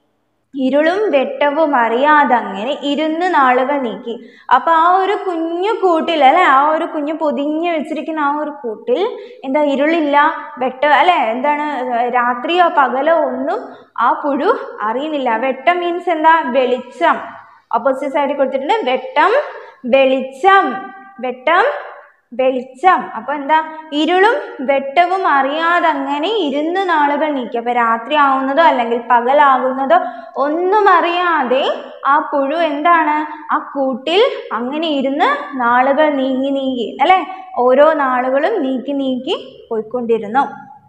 [SPEAKER 2] ഇരുളും വെട്ടവും അറിയാതങ്ങനെ ഇരുന്ന് നാളുകൾ നീക്കി അപ്പൊ ആ ഒരു കുഞ്ഞു കൂട്ടിൽ അല്ലെ ആ ഒരു കുഞ്ഞു പൊതിഞ്ഞ് വെച്ചിരിക്കുന്ന ആ ഒരു കൂട്ടിൽ എന്താ ഇരുളില്ല വെട്ട അല്ലെ എന്താണ് രാത്രിയോ പകലോ ഒന്നും ആ പുഴു അറിയുന്നില്ല വെട്ടം മീൻസ് എന്താ വെളിച്ചം ഓപ്പോസിറ്റ് സൈഡിൽ കൊടുത്തിട്ടുണ്ട് വെട്ടം വെളിച്ചം വെട്ടം വെളിച്ചം അപ്പൊ എന്താ ഇരുളും വെട്ടവും അറിയാതെ അങ്ങനെ ഇരുന്ന് നാളുകൾ നീക്കി അപ്പൊ രാത്രി ആവുന്നതോ അല്ലെങ്കിൽ പകലാകുന്നതോ ഒന്നും അറിയാതെ ആ പുഴു എന്താണ് ആ കൂട്ടിൽ അങ്ങനെ ഇരുന്ന് നാളുകൾ നീങ്ങി നീങ്ങി അല്ലെ ഓരോ നാളുകളും നീക്കി നീക്കി പോയിക്കൊണ്ടിരുന്നു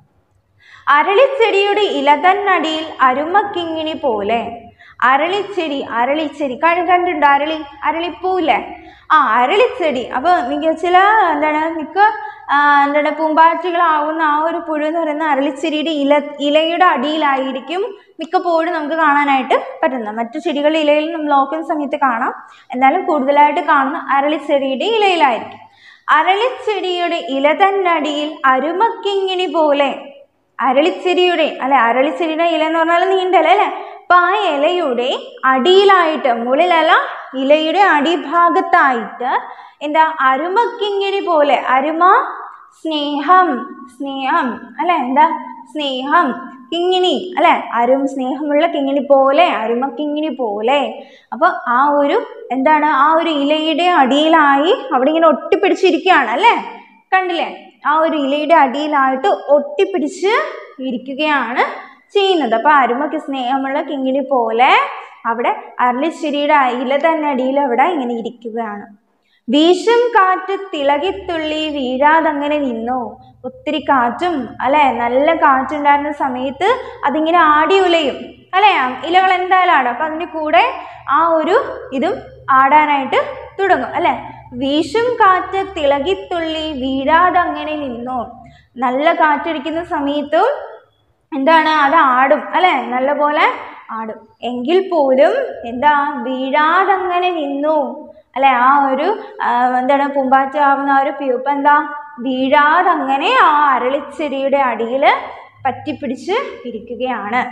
[SPEAKER 2] അരളിച്ചെടിയുടെ ഇലതന്നടിയിൽ അരുമക്കിങ്ങിണി പോലെ അരളിച്ചെടി അരളിച്ചെടി കണ്ടു കണ്ടുണ്ടോ അരളി അരളിപ്പൂല്ലേ ആ അരളിച്ചെടി അപ്പോൾ മിക്ക ചില എന്താണ് മിക്ക ആ, എന്താണ് പൂമ്പാറ്റകളാവുന്ന ആ ഒരു പുഴു എന്ന് പറയുന്ന അരളിച്ചെടിയുടെ ഇല ഇലയുടെ അടിയിലായിരിക്കും മിക്കപ്പോഴും നമുക്ക് കാണാനായിട്ട് പറ്റുന്നത് മറ്റു ചെടികളുടെ ഇലയിൽ നമ്മൾ നോക്കുന്ന സമയത്ത് കാണാം എന്നാലും കൂടുതലായിട്ട് കാണുന്ന അരളിച്ചെടിയുടെ ഇലയിലായിരിക്കും അരളിച്ചെടിയുടെ ഇല തന്നടിയിൽ അരുമക്കിങ്ങിണി പോലെ അരളിച്ചെടിയുടെ അല്ലെ അരളിച്ചെടിയുടെ ഇല എന്ന് പറഞ്ഞാൽ നീണ്ടല അല്ലെ അപ്പൊ ആ ഇലയുടെ അടിയിലായിട്ട് മുകളിലല്ല ഇലയുടെ അടിഭാഗത്തായിട്ട് എന്താ അരുമക്കിങ്ങിണി പോലെ അരുമ സ്നേഹം സ്നേഹം അല്ലെ എന്താ സ്നേഹം കിങ്ങിണി അല്ലെ അരും സ്നേഹമുള്ള കിങ്ങിണി പോലെ അരുമ കിങ്ങിണി പോലെ അപ്പൊ ആ ഒരു എന്താണ് ആ ഒരു ഇലയുടെ അടിയിലായി അവിടെ ഇങ്ങനെ ഒട്ടിപ്പിടിച്ചിരിക്കുകയാണ് അല്ലേ കണ്ടില്ലേ ആ ഒരു ഇലയുടെ അടിയിലായിട്ട് ഒട്ടിപ്പിടിച്ച് ഇരിക്കുകയാണ് ചെയ്യുന്നത് അപ്പൊ അരുമയ്ക്ക് സ്നേഹമുള്ള കിങ്ങിണി പോലെ അവിടെ അരളിശ്ശേരിയുടെ ഇല തന്നെ അടിയിൽ അവിടെ ഇങ്ങനെ ഇരിക്കുകയാണ് വീശും കാറ്റ് തിളകിത്തുള്ളി വീഴാതങ്ങനെ നിന്നു ഒത്തിരി കാറ്റും അല്ലെ നല്ല കാറ്റുണ്ടായിരുന്ന സമയത്ത് അതിങ്ങനെ ആടി ഉലയും അല്ലെ ഇലകൾ എന്തായാലും ആടും അപ്പൊ അതിൻ്റെ കൂടെ ആ ഒരു ഇതും ആടാനായിട്ട് തുടങ്ങും അല്ലെ വീശും കാറ്റ് തിളകിത്തുള്ളി വീഴാതങ്ങനെ നിന്നു നല്ല കാറ്റടിക്കുന്ന സമയത്തും എന്താണ് അത് ആടും അല്ലെ നല്ലപോലെ ആടും എങ്കിൽ പോലും എന്താ വീഴാതങ്ങനെ നിന്നു അല്ലെ ആ ഒരു ആ, എന്താണ് പൂമ്പാറ്റ ആവുന്ന ആ ഒരു പ്യൂപ്പ എന്താ വീഴാതങ്ങനെ ആ അരളിച്ചെടിയുടെ അടിയിൽ പറ്റിപ്പിടിച്ച് ഇരിക്കുകയാണ്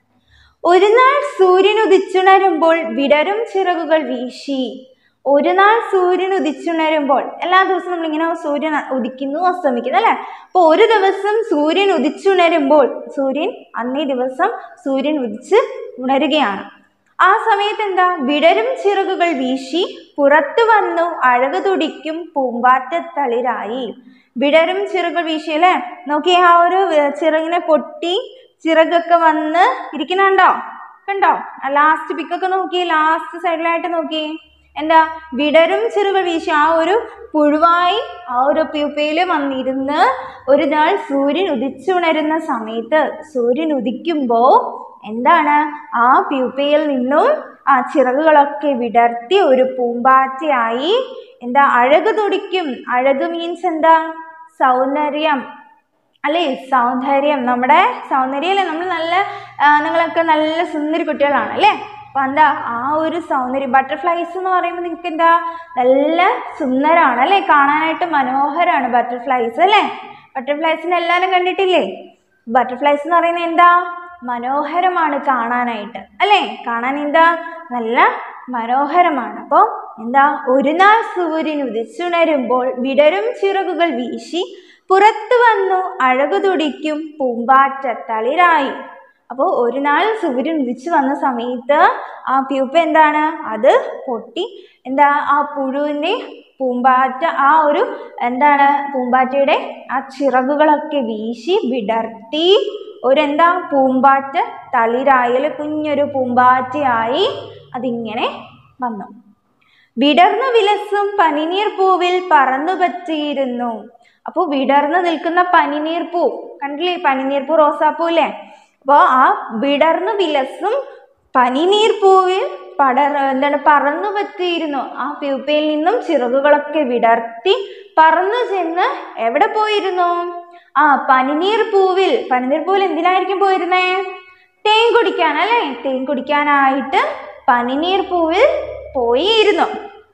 [SPEAKER 2] ഒരു നാൾ സൂര്യൻ ഉദിച്ചുണരുമ്പോൾ വിടരും ചിറകുകൾ വീശി ഒരു നാൾ സൂര്യൻ ഉദിച്ചുണരുമ്പോൾ എല്ലാ ദിവസവും നമ്മളിങ്ങനെ സൂര്യൻ ഉദിക്കുന്നു അസ്തമിക്കുന്നു അല്ലേ അപ്പോൾ ഒരു ദിവസം സൂര്യൻ ഉദിച്ചുണരുമ്പോൾ സൂര്യൻ അന്നേ ദിവസം സൂര്യൻ ഉദിച്ച് ഉണരുകയാണ് ആ സമയത്ത് എന്താ വിടരും ചിറകുകൾ വീശി പുറത്തു വന്നു അഴകു തുടിക്കും പൂമ്പാറ്റത്തളിരായി വിടരും ചിറകുകൾ വീശി അല്ലേ നോക്കി ആ ഒരു ഏർ, ചിറകിനെ പൊട്ടി ചിറകൊക്കെ വന്ന് ഇരിക്കുന്നുണ്ടോ കണ്ടോ ആ ലാസ്റ്റ് പിക്കൊക്കെ നോക്കി ലാസ്റ്റ് സൈഡിലായിട്ട് നോക്കി എന്താ വിടരും ചിറകുകൾ വീശി ആ ഒരു പുഴുവായി ആ ഒരു പ്യൂപ്പയിൽ വന്നിരുന്ന് ഒരു നാൾ സൂര്യൻ ഉദിച്ചുണരുന്ന സമയത്ത് സൂര്യൻ ഉദിക്കുമ്പോൾ എന്താണ് ആ പ്യൂപ്പയിൽ നിന്നും ആ ചിറകുകളൊക്കെ വിടർത്തി ഒരു പൂമ്പാറ്റയായി എന്താ അഴക് തുടിക്കും അഴക് മീൻസ് എന്താ സൗന്ദര്യം അല്ലേ സൗന്ദര്യം നമ്മുടെ സൗന്ദര്യമല്ലേ നമ്മൾ നല്ല ആ, നിങ്ങളൊക്കെ നല്ല സുന്ദരി കുട്ടികളാണ് അല്ലേ അപ്പം എന്താ ആ ഒരു സൗന്ദര്യം ബട്ടർഫ്ലൈസ് എന്ന് പറയുമ്പോൾ നിങ്ങൾക്ക് എന്താ നല്ല സുന്ദരമാണ് അല്ലേ കാണാനായിട്ട് മനോഹരമാണ് ബട്ടർഫ്ലൈസ് അല്ലേ ബട്ടർഫ്ലൈസിനെ എല്ലാവരും കണ്ടിട്ടില്ലേ ബട്ടർഫ്ലൈസ് എന്ന് പറയുന്നത് എന്താ മനോഹരമാണ് കാണാനായിട്ട് അല്ലേ കാണാൻ എന്താ നല്ല മനോഹരമാണ് അപ്പോൾ എന്താ ഒരു നാൾ സൂര്യൻ ഉദിച്ചുണരുമ്പോൾ വിടരും ചിറകുകൾ വീശി പുറത്തു വന്നു അഴകു തുടിക്കും പൂമ്പാറ്റ തളിരായി അപ്പോൾ ഒരു നാൾ സൂര്യൻ ഉദിച്ചു വന്ന സമയത്ത് ആ പ്യൂപ്പ എന്താണ് അത് പൊട്ടി എന്താ ആ പുഴുവിൻ്റെ പൂമ്പാറ്റ ആ ഒരു എന്താണ് പൂമ്പാറ്റയുടെ ആ ചിറകുകളൊക്കെ വീശി വിടർത്തി ഒരെന്താ പൂമ്പാറ്റ തളിരായൽ കുഞ്ഞൊരു പൂമ്പാറ്റയായി അതിങ്ങനെ വന്നു വിടർന്നു വിലസും പനിനീർ പൂവിൽ പറന്നു പറ്റിയിരുന്നു അപ്പോൾ വിടർന്നു നിൽക്കുന്ന പനിനീർ പൂ കണ്ടില്ലേ പനിനീർ പൂ റോസാപ്പൂ അല്ലേ അപ്പോൾ ആ വിടർന്നു വിലസും പനിനീർ പൂവിൽ പടർ എന്താണ് പറന്നു പറ്റിയിരുന്നു ആ പ്യൂപ്പയിൽ നിന്നും ചിറകുകളൊക്കെ വിടർത്തി പറന്നു ചെന്ന് എവിടെ പോയിരുന്നു ആ പനിനീർ പൂവിൽ പനിനീർ പൂവിൽ എന്തിനായിരിക്കും പോയിരുന്നേ തേൻ കുടിക്കാൻ അല്ലേ തേൻ കുടിക്കാനായിട്ട് പനിനീർ പൂവിൽ പോയിരുന്നു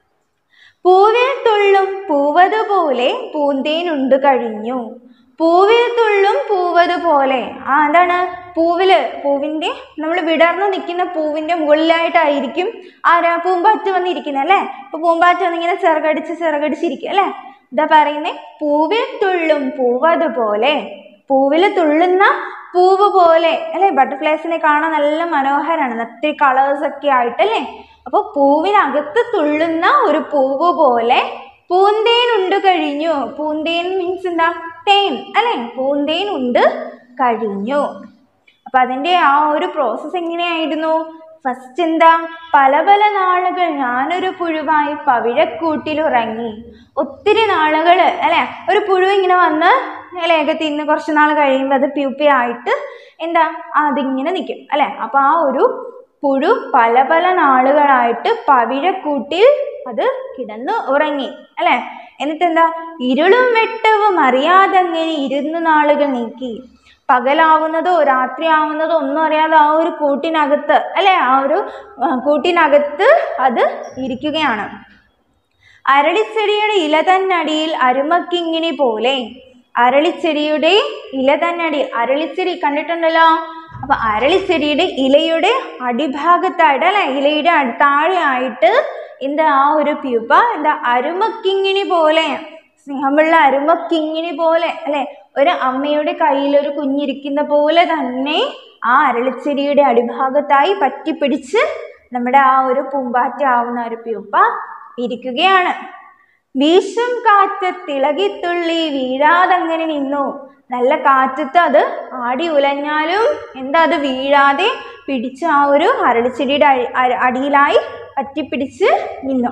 [SPEAKER 2] പൂവിൽ തുള്ളും പൂവതുപോലെ പൂന്തേനുണ്ട് കഴിഞ്ഞു പൂവിൽ തുള്ളും പൂവതുപോലെ ആ എന്താണ് പൂവില് പൂവിൻ്റെ നമ്മൾ വിടർന്നു നിൽക്കുന്ന പൂവിൻ്റെ മുകളിലായിട്ടായിരിക്കും ആരാ പൂമ്പാറ്റ വന്നിരിക്കുന്നത് അല്ലേ ഇപ്പോൾ പൂമ്പാറ്റ വന്നിങ്ങനെ ചിറകടിച്ച് ചിറകടിച്ചിരിക്കും അല്ലേ ഇതാ പറയുന്നേ പൂവിൽ തുള്ളും പൂവതുപോലെ പൂവിൽ തുള്ളുന്ന പൂവ് പോലെ അല്ലേ ബട്ടർഫ്ലൈസിനെ കാണാൻ നല്ല മനോഹരമാണ് ഒത്തിരി കളേഴ്സ് ഒക്കെ ആയിട്ടല്ലേ അപ്പോൾ പൂവിനകത്ത് തുള്ളുന്ന ഒരു പൂവ് പോലെ പൂന്തേൻ ഉണ്ട് കഴിഞ്ഞു പൂന്തേൻ മീൻസ് എന്താ തേൻ അല്ലേ പൂന്തേൻ ഉണ്ട് കഴിഞ്ഞു അപ്പം അതിൻ്റെ ആ ഒരു പ്രോസസ്സ് എങ്ങനെയായിരുന്നു ഫസ്റ്റ് എന്താ പല പല നാളുകൾ ഞാനൊരു പുഴുവായി പവിഴക്കൂട്ടിലുറങ്ങി ഒത്തിരി നാളുകൾ അല്ലേ ഒരു പുഴു ഇങ്ങനെ വന്ന് ഇലയൊക്കെ തിന്ന് കുറച്ച് നാൾ കഴിയുമ്പോൾ അത് പ്യൂപ്പയായിട്ട് എന്താ അതിങ്ങനെ നിൽക്കും അല്ലേ അപ്പോൾ ആ ഒരു പുഴു പല പല നാളുകളായിട്ട് പവിഴക്കൂട്ടിൽ അത് കിടന്ന് ഉറങ്ങി അല്ലേ എന്നിട്ട് എന്താ ഇരുളും വെട്ടവും അറിയാതങ്ങനെ ഇരുന്ന് നാളുകൾ നീക്കി പകലാവുന്നതോ രാത്രിയാവുന്നതോ ഒന്നും അറിയാതെ ആ ഒരു കൂട്ടിനകത്ത് അല്ലേ ആ ഒരു ആ, കൂട്ടിനകത്ത് അത് ഇരിക്കുകയാണ് അരളിച്ചെടിയുടെ ഇല തന്നടിയിൽ അരുമക്കിങ്ങിണി പോലെ അരളിച്ചെടിയുടെ ഇല തന്നടി അരളിച്ചെടി കണ്ടിട്ടുണ്ടല്ലോ അപ്പൊ അരളിച്ചെടിയുടെ ഇലയുടെ അടിഭാഗത്തായിട്ട് അല്ലെ ഇലയുടെ അടി- താഴെയായിട്ട് എന്താ ആ ഒരു പ്യൂപ്പ എന്താ അരുമക്കിങ്ങിണി പോലെ സ്നേഹമുള്ള അരുമക്കിങ്ങിണി പോലെ അല്ലെ ഒരു അമ്മയുടെ കയ്യിൽ ഒരു കുഞ്ഞിരിക്കുന്ന പോലെ തന്നെ ആ അരളിച്ചെടിയുടെ അടിഭാഗത്തായി പറ്റിപ്പിടിച്ച് നമ്മുടെ ആ ഒരു പൂമ്പാറ്റ ആവുന്ന ഒരു പ്യൂപ്പ ഇരിക്കുകയാണ് വീശും കാറ്റ് തിളകിത്തുള്ളി വീഴാതങ്ങനെ നിന്നു നല്ല കാറ്റത്ത് അത് ആടി ഉലഞ്ഞാലും എന്താ അത് വീഴാതെ പിടിച്ച് ആ ഒരു അരളിച്ചെടിയുടെ അടി- അ- അടിയിലായി പറ്റിപ്പിടിച്ച് നിന്നു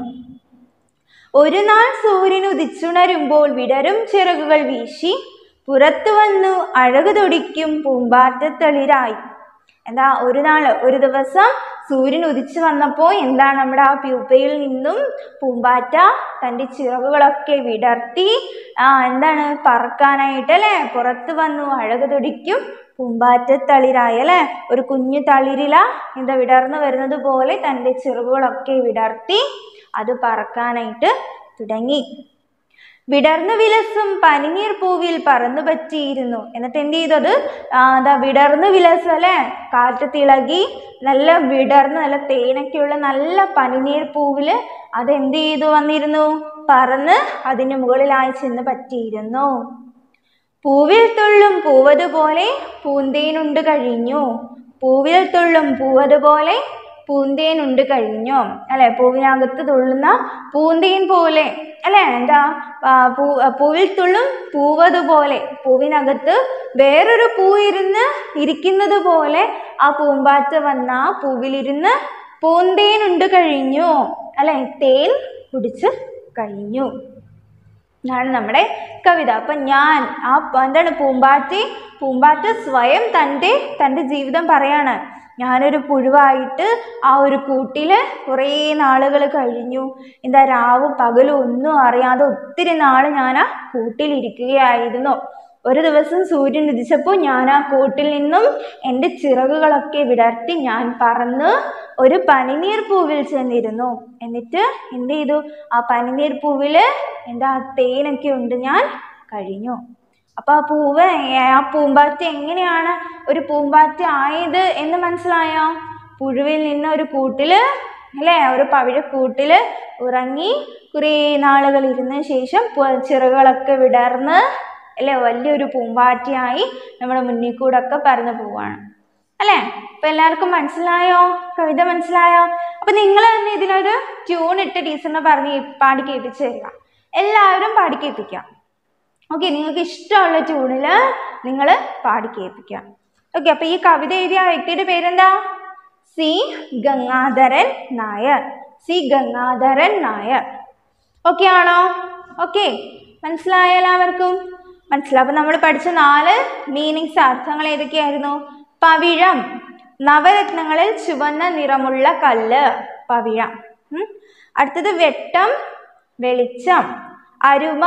[SPEAKER 2] ഒരു നാൾ സൂര്യൻ ഉദിച്ചുണരുമ്പോൾ വിടരും ചിറകുകൾ വീശി പുറത്തു വന്നു അഴകു തുടിക്കും പൂമ്പാറ്റത്തളിരായി എന്താ ഒരു നാൾ ഒരു ദിവസം സൂര്യൻ ഉദിച്ചു വന്നപ്പോൾ എന്താണ് നമ്മുടെ ആ പ്യൂപ്പയിൽ നിന്നും പൂമ്പാറ്റ തൻ്റെ ചിറകുകളൊക്കെ വിടർത്തി ആ എന്താണ് പറക്കാനായിട്ട് അല്ലേ പുറത്തു വന്നു അഴകു തുടിക്കും പൂമ്പാറ്റത്തളിരായി അല്ലേ ഒരു കുഞ്ഞു തളിരില എന്താ വിടർന്നു വരുന്നത് പോലെ തൻ്റെ ചിറകുകളൊക്കെ വിടർത്തി അത് പറക്കാനായിട്ട് തുടങ്ങി വിടർന്നു വിലസും പനിനീർ പൂവിൽ പറന്നു പറ്റിയിരുന്നു എന്നിട്ട് എന്ത് ചെയ്തു അത് ആ, ദാ വിടർന്നു വിലസും അല്ലേ കാറ്റ് തിളകി നല്ല വിടർന്ന് നല്ല തേനൊക്കെയുള്ള നല്ല പനിനീർ പൂവിൽ അത് എന്ത് ചെയ്തു വന്നിരുന്നു പറന്ന് അതിന് മുകളിലായി ചെന്ന് പറ്റിയിരുന്നു പൂവിൽ തുള്ളും പൂവതുപോലെ പൂന്തേനുണ്ട് കഴിഞ്ഞു പൂവിൽ തുള്ളും പൂവതുപോലെ പൂന്തേൻ ഉണ്ട് കഴിഞ്ഞു അല്ലെ പൂവിനകത്ത് തുള്ളുന്ന പൂന്തേൻ പോലെ അല്ലെ എന്താ ആ, പൂ പൂവിൽ തുള്ളും പൂവതുപോലെ പൂവിനകത്ത് വേറൊരു പൂ ഇരുന്ന് ഇരിക്കുന്നത് പോലെ ആ പൂമ്പാറ്റ വന്ന ആ പൂവിലിരുന്ന് പൂന്തേൻ ഉണ്ട് കഴിഞ്ഞു അല്ലെ തേൻ കുടിച്ച് കഴിഞ്ഞു ഇതാണ് നമ്മുടെ കവിത അപ്പൊ ഞാൻ ആ പ- എന്താണ് പൂമ്പാറ്റി പൂമ്പാറ്റ സ്വയം തൻ്റെ തൻ്റെ ജീവിതം പറയാണ് ഞാനൊരു പുഴുവായിട്ട് ആ ഒരു കൂട്ടില് കുറേ നാളുകൾ കഴിഞ്ഞു എന്താ രാവും പകലും ഒന്നും അറിയാതെ ഒത്തിരി നാൾ ഞാൻ ആ കൂട്ടിലിരിക്കുകയായിരുന്നു ഒരു ദിവസം സൂര്യൻ ഉദിച്ചപ്പോൾ ഞാൻ ആ കൂട്ടിൽ നിന്നും എൻ്റെ ചിറകുകളൊക്കെ വിടർത്തി ഞാൻ പറന്ന് ഒരു പനിനീർ പൂവിൽ ചെന്നിരുന്നു എന്നിട്ട് എന്ത് ചെയ്തു ആ പനിനീർ പൂവിൽ എൻ്റെ ആ തേനൊക്കെ ഉണ്ട് ഞാൻ കഴിഞ്ഞു അപ്പൊ ആ പൂവ് എ- ആ പൂമ്പാറ്റ എങ്ങനെയാണ് ഒരു പൂമ്പാറ്റ ആയത് എന്ന് മനസ്സിലായോ പുഴുവിൽ നിന്ന് ഒരു കൂട്ടില് അല്ലേ ഒരു പവിഴക്കൂട്ടില് ഉറങ്ങി കുറേ നാളുകൾ ഇരുന്ന ശേഷം പു- ചിറകുകളൊക്കെ വിടർന്ന് അല്ലേ വലിയൊരു പൂമ്പാറ്റയായി നമ്മുടെ മുന്നിൽ കൂടെ ഒക്കെ പറന്നു പോവാണ് അല്ലേ അപ്പൊ എല്ലാവർക്കും മനസ്സിലായോ കവിത മനസ്സിലായോ അപ്പൊ നിങ്ങൾ തന്നെ ഇതിനൊരു ട്യൂൺ ഇട്ട് ടീച്ചറിനെ പറഞ്ഞ് പാടി കേൾപ്പിച്ച് തരിക എല്ലാവരും പാടി കേൾപ്പിക്കാം ഓക്കെ നിങ്ങൾക്ക് ഇഷ്ടമുള്ള ട്യൂണിൽ നിങ്ങൾ പാടി കേൾപ്പിക്കാം ഓക്കെ അപ്പൊ ഈ കവിത എഴുതിയ ആ വ്യക്തിയുടെ പേരെന്താ C Gangadharan Nair C Gangadharan Nair okay ആണോ ഓക്കെ മനസ്സിലായ എല്ലാവർക്കും മനസ്സിലായി അപ്പൊ നമ്മൾ പഠിച്ച നാല് മീനിങ്സ് അർത്ഥങ്ങൾ ഏതൊക്കെയായിരുന്നു പവിഴം നവരത്നങ്ങളിൽ ചുവന്ന നിറമുള്ള കല്ല് പവിഴം ഉം. അടുത്തത് വെട്ടം വെളിച്ചം അരുമ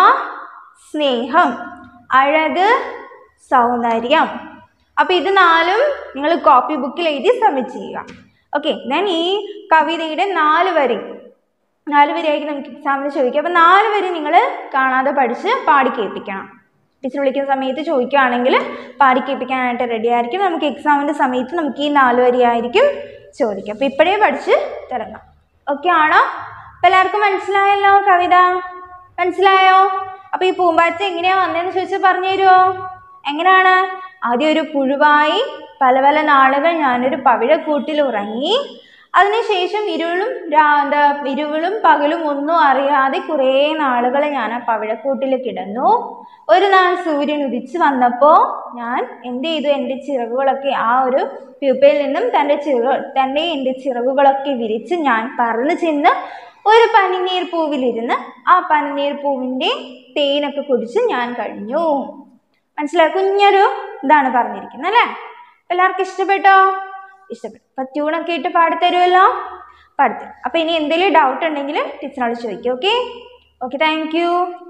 [SPEAKER 2] സ്നേഹം അഴക് സൗന്ദര്യം അപ്പൊ ഇത് നാലും നിങ്ങൾ കോപ്പി ബുക്കിൽ എഴുതി സബ്മിറ്റ് ചെയ്യുക ഓക്കെ ഞാൻ ഈ കവിതയുടെ നാല് വരി നാല് വരിയായിരിക്കും നമുക്ക് എക്സാമിന് ചോദിക്കുക അപ്പോൾ നാല് വരി നിങ്ങൾ കാണാതെ പഠിച്ച് പാടി കേൾപ്പിക്കണം ടീച്ചർ വിളിക്കുന്ന സമയത്ത് ചോദിക്കുകയാണെങ്കിൽ പാടി കേൾപ്പിക്കാനായിട്ട് റെഡി ആയിരിക്കും നമുക്ക് എക്സാമിൻ്റെ സമയത്ത് നമുക്ക് ഈ നാല് വരിയായിരിക്കും ചോദിക്കുക അപ്പോൾ ഇപ്പോഴേ പഠിച്ച് തുടങ്ങാം ഓക്കെ ആണോ അപ്പോൾ എല്ലാവർക്കും മനസ്സിലായല്ലോ കവിത മനസ്സിലായോ അപ്പോൾ ഈ പൂമ്പാറ്റ എങ്ങനെയാ വന്നതെന്ന് ചോദിച്ചാൽ പറഞ്ഞു തരുമോ എങ്ങനെയാണ് ആദ്യം ഒരു പുഴുവായി പല പല നാളുകൾ ഞാനൊരു പവിഴക്കൂട്ടിൽ ഉറങ്ങി അതിനുശേഷം ഇരുളും രാ- എന്താ ഇരുളും പകലും ഒന്നും അറിയാതെ കുറേ നാളുകൾ ഞാൻ ആ പവിഴക്കൂട്ടിൽ കിടന്നു ഒരു നാൾ സൂര്യൻ ഉദിച്ചു വന്നപ്പോൾ ഞാൻ എന്ത് ചെയ്തു എൻ്റെ ചിറകുകളൊക്കെ ആ ഒരു പ്യൂപ്പയിൽ നിന്നും തൻ്റെ ചിറ തൻ്റെ എൻ്റെ ചിറകുകളൊക്കെ വിരിച്ച് ഞാൻ പറന്നു ചെന്ന് ഒരു പനിനീർ പൂവിലിരുന്ന് ആ പനിനീർ പൂവിൻ്റെ തേനൊക്കെ കുടിച്ച് ഞാൻ കഴിഞ്ഞു മനസ്സിലായി കുഞ്ഞൊരു ഇതാണ് പറഞ്ഞിരിക്കുന്നത് അല്ലേ എല്ലാവർക്കും ഇഷ്ടപ്പെട്ടോ ഇഷ്ടപ്പെട്ടു അപ്പൊ ട്യൂണൊക്കെ ഇട്ട് പാടിത്തരുമല്ലോ പാടിത്തരും അപ്പൊ ഇനി എന്തെങ്കിലും ഡൗട്ട് ഉണ്ടെങ്കിൽ ടീച്ചറിനോട് ചോദിക്കും ഓക്കെ ഓക്കെ താങ്ക് യു